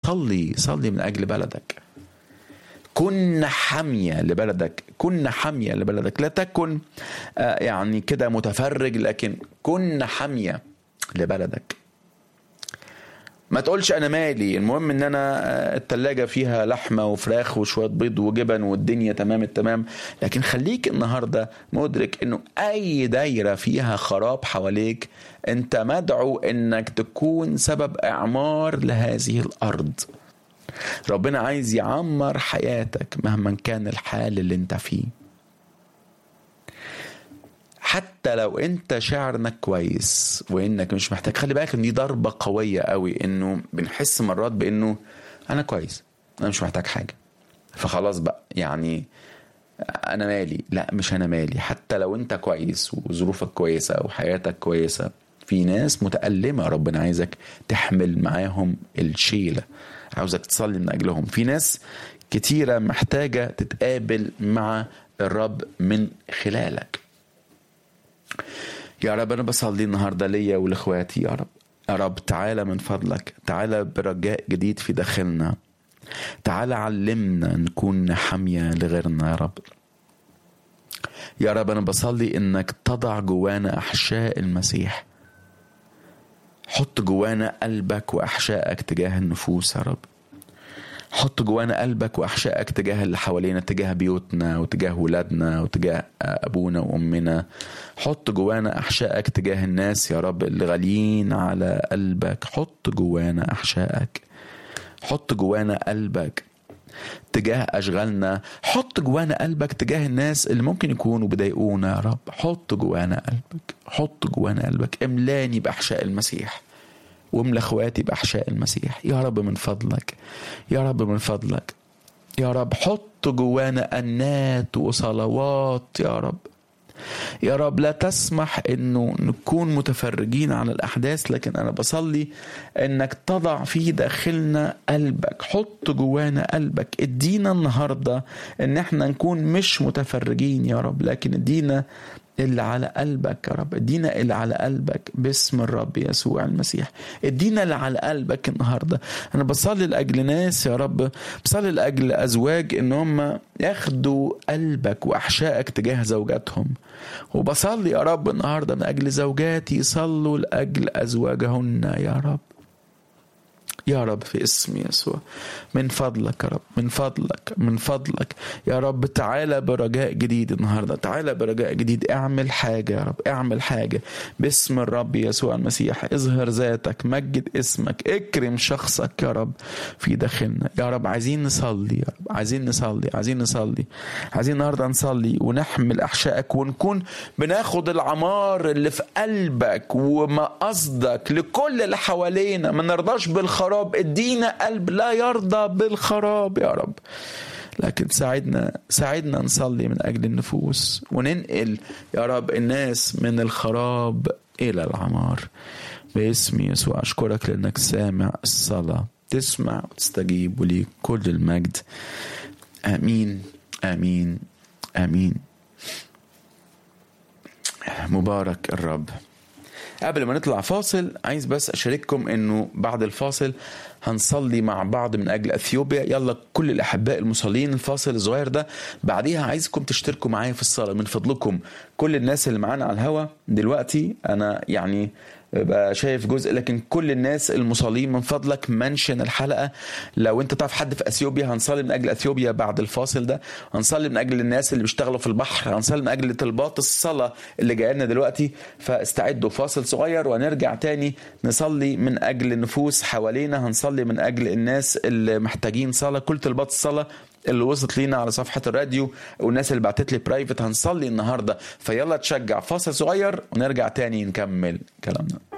صلي صلي من اجل بلدك كن حامية لبلدك كن حامية لبلدك لا تكن آه، يعني كده متفرج لكن كن حامية لبلدك ما تقولش انا مالي المهم ان انا آه، التلاجة فيها لحمة وفراخ وشوية بيض وجبن والدنيا تمام التمام لكن خليك النهاردة مدرك انه اي دايرة فيها خراب حواليك انت مدعو انك تكون سبب اعمار لهذه الارض ربنا عايز يعمر حياتك مهما كان الحال اللي انت فيه حتى لو انت شاعر انك كويس وانك مش محتاج خلي بالك ان دي ضربه قويه قوي انه بنحس مرات بانه انا كويس انا مش محتاج حاجه فخلاص بقى يعني انا مالي لا مش انا مالي حتى لو انت كويس وظروفك كويسه وحياتك كويسه في ناس متألمة ربنا عايزك تحمل معاهم الشيلة عاوزك تصلي من أجلهم في ناس كتيرة محتاجة تتقابل مع الرب من خلالك يا رب أنا بصلي النهاردة ليا ولإخواتي يا رب يا رب تعالى من فضلك تعالى برجاء جديد في داخلنا تعالى علمنا نكون حامية لغيرنا يا رب يا رب أنا بصلي إنك تضع جوانا أحشاء المسيح حط جوانا قلبك وأحشائك تجاه النفوس يا رب حط جوانا قلبك وأحشائك تجاه اللي حوالينا تجاه بيوتنا وتجاه ولادنا وتجاه أبونا وأمنا حط جوانا أحشائك تجاه الناس يا رب اللي غاليين على قلبك حط جوانا أحشائك حط جوانا قلبك تجاه أشغالنا حط جوانا قلبك تجاه الناس اللي ممكن يكونوا بيضايقونا يا رب حط جوانا قلبك حط جوانا قلبك املاني بأحشاء المسيح واملى اخواتي بأحشاء المسيح يا رب من فضلك يا رب من فضلك يا رب حط جوانا أنات وصلوات يا رب يا رب لا تسمح انه نكون متفرجين على الاحداث لكن انا بصلي انك تضع في داخلنا قلبك حط جوانا قلبك ادينا النهارده ان احنا نكون مش متفرجين يا رب لكن ادينا اللي على قلبك يا رب ادينا اللي على قلبك باسم الرب يسوع المسيح ادينا اللي على قلبك النهارده انا بصلي لاجل ناس يا رب بصلي لاجل ازواج ان هم ياخدوا قلبك واحشائك تجاه زوجاتهم وبصلي يا رب النهارده من اجل زوجاتي يصلوا لاجل ازواجهن يا رب يا رب في اسم يسوع من فضلك يا رب من فضلك من فضلك يا رب تعالى برجاء جديد النهارده تعالى برجاء جديد اعمل حاجه يا رب اعمل حاجه باسم الرب يسوع المسيح اظهر ذاتك مجد اسمك اكرم شخصك يا رب في داخلنا يا رب عايزين نصلي يا رب عايزين نصلي عايزين نصلي عايزين النهارده نصلي ونحمل احشائك ونكون بناخد العمار اللي في قلبك وما قصدك لكل اللي حوالينا ما نرضاش بالخراب الخراب ادينا قلب لا يرضى بالخراب يا رب لكن ساعدنا ساعدنا نصلي من اجل النفوس وننقل يا رب الناس من الخراب الى العمار باسم يسوع اشكرك لانك سامع الصلاه تسمع وتستجيب وليك كل المجد امين امين امين مبارك الرب قبل ما نطلع فاصل عايز بس اشارككم انه بعد الفاصل هنصلي مع بعض من اجل اثيوبيا يلا كل الاحباء المصلين الفاصل الصغير ده بعديها عايزكم تشتركوا معايا في الصلاه من فضلكم كل الناس اللي معانا على الهوا دلوقتي انا يعني بقى شايف جزء لكن كل الناس المصلين من فضلك منشن الحلقه لو انت تعرف حد في اثيوبيا هنصلي من اجل اثيوبيا بعد الفاصل ده هنصلي من اجل الناس اللي بيشتغلوا في البحر هنصلي من اجل طلبات الصلاه اللي جايه لنا دلوقتي فاستعدوا فاصل صغير ونرجع تاني نصلي من اجل النفوس حوالينا هنصلي من اجل الناس اللي محتاجين صلاه كل طلبات الصلاه اللي وصلت لينا على صفحة الراديو والناس اللي بعتت لي برايفت هنصلي النهاردة فيلا تشجع فاصل صغير ونرجع تاني نكمل كلامنا